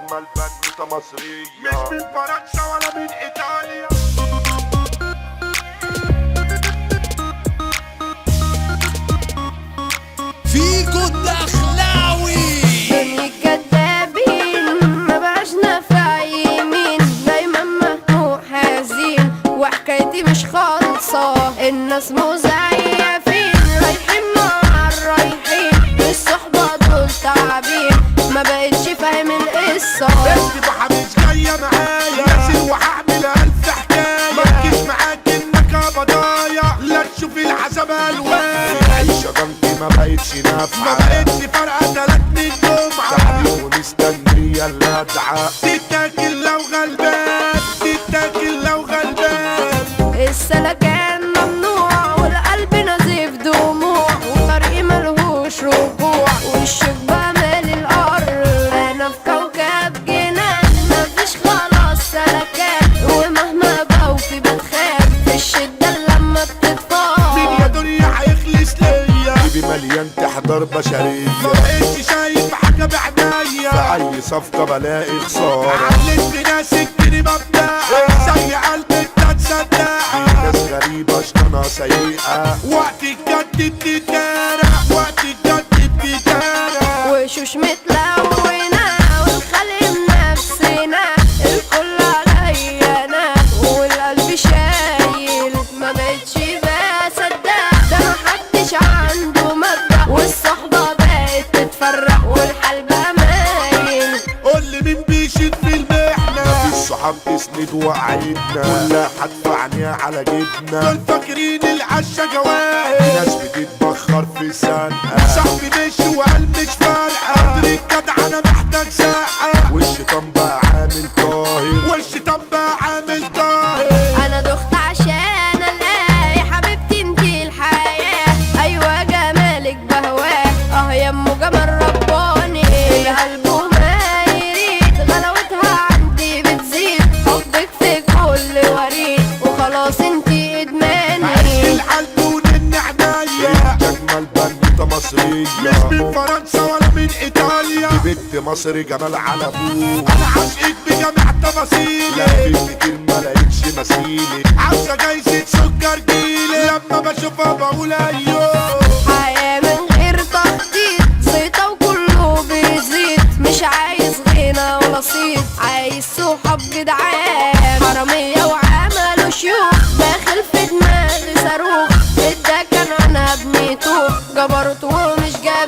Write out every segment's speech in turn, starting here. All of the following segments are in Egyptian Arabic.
اجمل بنوته مصريه مش من فرنسا ولا من ايطاليا فيكو الدخلاوي دنيا كدابين ما بقاش نافع يمين دايما مهموم حزين وحكايتي مش خالصة الناس مزيفين رايحين مع الرايحين الصحبة دول تعبين ما بقتش فاهم القصة بنتي مش جاية معايا ناسي وهعمل ألف حكاية مركز معاك إنك بضايع لا تشوف العذاب ألوان العيشه جنبي ما بقتش ما نافعه بقتش فارقة تلات من جمعة تعبين ومستنيه اللي ادعى تتاكل لو غلبان تتاكل لو غلبان السلكان ممنوع والقلب نزيف دموع وطريقي ملهوش رجوع والشوك بمال الارض انا في كوكب جنان مفيش خلاص سلكان ومهما بوفي بتخاف في الشدة لما مين يا بتتفاض دنيا هيخلص ليا جيبي مليان تحضر بشريه ما بقتش شايف حاجة بعينيا في اي صفقه بلاقي خساره علت في ناس كتير مبدأ زي قلبي انت تصدق ناس غريبه شطانه سيئه وقت الجد بتتدارى وقت الجد بتتدارى وشوش متلونة والخلق نفسنا الكل عليا انا والقلب شايل ما بقتش بصدق ده محدش عنده مبدأ والصحبة بقت تتفرق والحال بقى مايل قول لي مين بيشد في المحنة الصحاب تسند وقعدنا كلها حدفع عينيها على جبنا دول فاكرين العشا في جواهر ناس بتتبخر في سنة صاحبي مشي وقال مش فارقة قدر الجدع انا محتاج ساعة والشيطان بقى عامل طاهر والشيطان بقى عامل طاهر انا دخت عشان الاقي حبيبتي انتي الحياة ايوه جمالك بهواه اه يا ام جمال رباني القلب ما يريد غلاوتها عندي بتزيد حبك في كل وريد وخلاص انتي عشت ادماني القلب ونن عينيا اجمل بنوته مش مصريه من فرنسا ولا من ايطاليا بنت مصري جمال على ابوه انا عاشقك بجميع تفاصيلي لفيت كتير ما لقيتش مثيلي عاوزة جايزة سكر جيلي لما بشوفها بقول ايوه حياة من غير تخطيط زيطة وكله بيزيد مش عايز غنى ولا صيت عايز صحاب جدعان حرامية وعملوا شيوخ داخل في دماغي صاروخ اداك انا انا ابني توخ جبرت ومش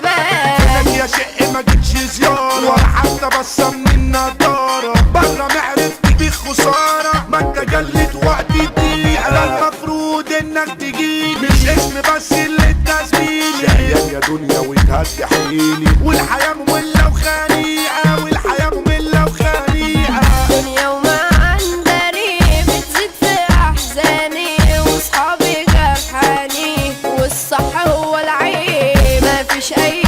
جبان لك يا شق ما جيتش زيارة ولا حتى بصة من النضارة برا معرفتي بيك خسارة ما انت جلت وقت الدقيقة لا المفروض انك تجيلي مش اسم بس اللي انت زميلي شقيان يا دنيا وتهدي حيلي والحياة مملة وخنيقة والحياة مملة وخنيقة دنيا وما عندني بتزيد في احزاني واصحابي جرحاني والصح هو العيب مفيش اي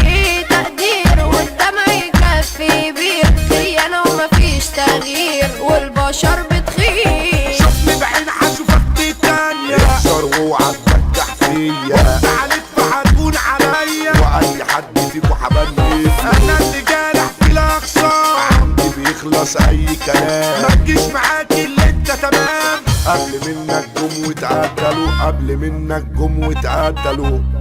تقدير والدمع يكفي بير خيانة ومفيش تغيير والبشر بتخيب شوفني بعين هشوفك دي تانية اكسر واوعى تفتح فيا تعالت فهتكون عليا واي حد فيكو حبني انا اللي جارح في الاقصى عندي بيخلص اي كلام ما تجيش معاك اللي انت تمام قبل منك جم واتقتلوا قبل منك جم واتقتلوا